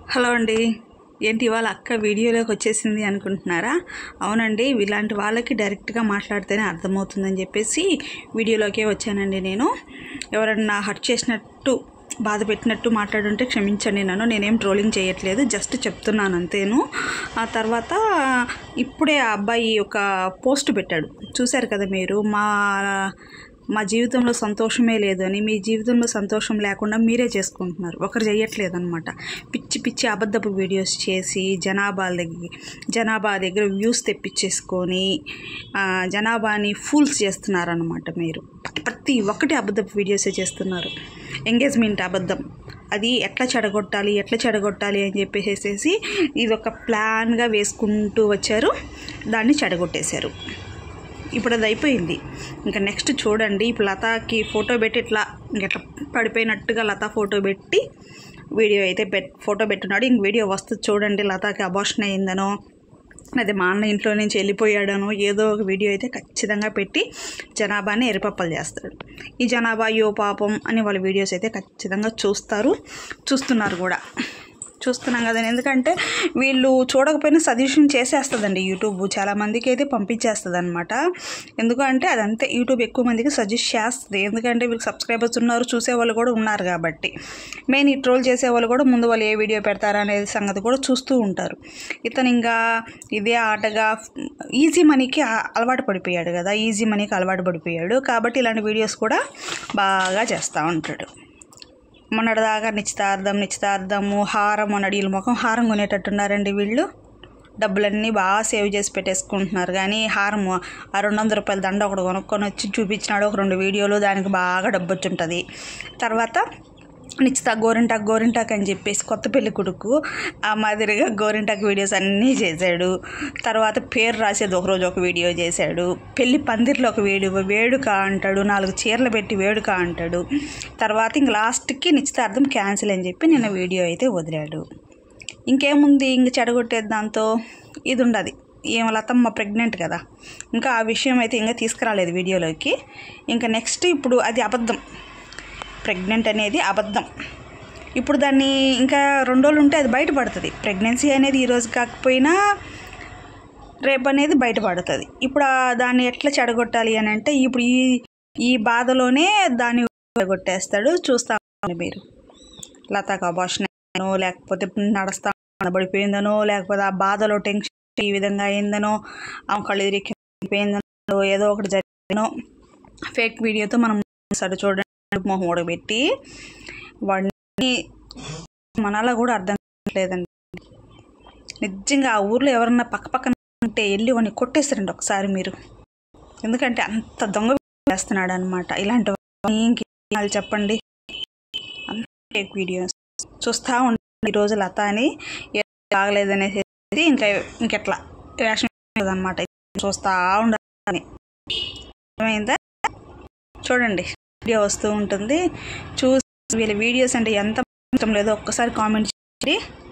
hello అండి ఏంటి ఇవాళ అక్క వీడియోలోకి వచ్చేసింది అనుకుంటున్నారా అవునండి ఇలాంటి వాళ్ళకి డైరెక్ట్గా మాట్లాడితేనే అర్థమవుతుందని చెప్పేసి వీడియోలోకే వచ్చానండి నేను ఎవరన్నా హర్ట్ చేసినట్టు బాధ పెట్టినట్టు మాట్లాడుంటే క్షమించండి నన్ను నేనేం ట్రోలింగ్ చేయట్లేదు జస్ట్ చెప్తున్నాను అంతేను ఆ తర్వాత ఇప్పుడే ఆ అబ్బాయి ఒక పోస్ట్ పెట్టాడు చూశారు కదా మీరు మా మా జీవితంలో సంతోషమే లేదు అని మీ జీవితంలో సంతోషం లేకుండా మీరే చేసుకుంటున్నారు ఒకరు చేయట్లేదు అనమాట పిచ్చి పిచ్చి అబద్ధపు వీడియోస్ చేసి జనాభా దగ్గర జనాభా దగ్గర వ్యూస్ తెప్పించేసుకొని ఆ, జనాభాని ఫూల్స్ చేస్తున్నారనమాట మీరు ప్రతి ఒక్కటి అబద్ధపు వీడియోసే చేస్తున్నారు ఎంగేజ్మెంట్ అబద్ధం అది ఎట్లా చెడగొట్టాలి ఎట్లా చెడగొట్టాలి అని చెప్పేసేసి ఇది ఒక ప్లాన్గా వేసుకుంటూ వచ్చారు దాన్ని చెడగొట్టేశారు ఇప్పుడు అది అయిపోయింది ఇంకా నెక్స్ట్ చూడండి ఇప్పుడు లతాకి ఫోటో పెట్టి ఇట్లా ఇట్లా పడిపోయినట్టుగా లతా ఫోటో పెట్టి వీడియో అయితే పెట్ ఫోటో పెట్టున్నాడు ఇంక వీడియో వస్తుంది చూడండి లతాకి అబార్షన్ అయిందనో అదే మా అన్న ఇంట్లో నుంచి వెళ్ళిపోయాడనో ఏదో ఒక వీడియో అయితే ఖచ్చితంగా పెట్టి జనాభాని ఎరిపప్పలు చేస్తాడు ఈ జనాభా అయ్యో పాపం అని వాళ్ళ వీడియోస్ అయితే ఖచ్చితంగా చూస్తారు చూస్తున్నారు కూడా చూస్తున్నాం కదండి ఎందుకంటే వీళ్ళు చూడకపోయినా సజెషన్ చేసేస్తుందండి యూట్యూబ్ చాలా మందికి అయితే పంపించేస్తుంది అనమాట ఎందుకంటే అదంతే యూట్యూబ్ ఎక్కువ మందికి సజెస్ట్ చేస్తుంది ఎందుకంటే వీళ్ళకి సబ్స్క్రైబర్స్ ఉన్నారు చూసే వాళ్ళు కూడా ఉన్నారు కాబట్టి మెయిన్ ఈ ట్రోల్ చేసే వాళ్ళు కూడా ముందు వాళ్ళు ఏ వీడియో పెడతారా అనేది సంగతి కూడా చూస్తూ ఉంటారు ఇతను ఇంకా ఇదే ఆటగా ఈజీ మనీకి ఆ- అలవాటు పడిపోయాడు కదా ఈజీ మనీకి అలవాటు పడిపోయాడు కాబట్టి ఇలాంటి వీడియోస్ కూడా బాగా చేస్తూ ఉంటాడు మొన్నటిదాకా నిశ్చితార్థం నిశ్చితార్థము హారం అన్నాడు వీళ్ళ ముఖం హారం కొనేటట్టున్నారండి వీళ్ళు డబ్బులన్నీ బాగా సేవ్ చేసి పెట్టేసుకుంటున్నారు కానీ హారం ఆ రెండు వందల రూపాయల దండ ఒకటి కొనుక్కొని వచ్చి చూపించినాడు ఒక రెండు వీడియోలు దానికి బాగా డబ్బు వచ్చి ఉంటుంది తర్వాత నిశ్చిత గోరింటాక్ గోరింటాక్ అని చెప్పేసి కొత్త పెళ్లి కొడుకు ఆ మాదిరిగా గోరింటాక్ వీడియోస్ అన్నీ చేశాడు తర్వాత పేరు రాసేది ఒకరోజు ఒక వీడియో చేశాడు పెళ్లి పందిర్లో ఒక వీడియో వేడుక అంటాడు నాలుగు చీరలు పెట్టి వేడుక అంటాడు తర్వాత ఇంక లాస్ట్కి నిశ్చితార్థం క్యాన్సిల్ అని చెప్పి నిన్న వీడియో అయితే వదిలాడు ఇంకేముంది ఇంక చెడగొట్టేది దాంతో ఇది ఉండదు ఏమో లతమ్మ ప్రెగ్నెంట్ కదా ఇంకా ఆ విషయం అయితే ఇంకా తీసుకురాలేదు వీడియోలోకి ఇంకా నెక్స్ట్ ఇప్పుడు అది అబద్ధం ప్రెగ్నెంట్ అనేది అబద్ధం ఇప్పుడు దాన్ని ఇంకా రెండు రోజులు ఉంటే అది బయటపడుతుంది ప్రెగ్నెన్సీ అనేది ఈరోజు కాకపోయినా రేపు అనేది బయటపడుతుంది ఇప్పుడు ఆ దాన్ని ఎట్లా చెడగొట్టాలి అని అంటే ఇప్పుడు ఈ ఈ బాధలోనే దాన్ని చెడగొట్టేస్తాడు చూస్తాను మీరు లతాకు అబార్షన్ అయిందనో లేకపోతే నడుస్తా పడిపోయిందనో లేకపోతే ఆ బాధలో టెన్షన్ ఈ విధంగా అయిందనో ఆ కళ్ళు తిరిగిపోయిందనో ఏదో ఒకటి జరిగినో ఫేక్ వీడియోతో మనం సరే చూడండి మొహం పెట్టి వాడిని మనలా కూడా అర్థం కావట్లేదండి నిజంగా ఆ ఊర్లో ఎవరన్నా పక్క పక్కన ఉంటే వెళ్ళి వాడిని కొట్టేస్తారండి ఒకసారి మీరు ఎందుకంటే అంత దొంగ చేస్తున్నాడు అనమాట ఇలాంటి వాడిని ఇంకేం చెప్పండి అంత ఫేక్ వీడియోస్ చూస్తూ ఉండండి ఈరోజు లత అని ఏం బాగలేదనేసి ఇంకా ఇంకెట్లా రేషన్ అనమాట చూస్తూ ఉండాలి అర్థమైందా చూడండి వీడియో వస్తూ ఉంటుంది చూసి వీళ్ళ వీడియోస్ అంటే ఎంత ఇష్టం లేదో ఒక్కసారి కామెంట్ చేయండి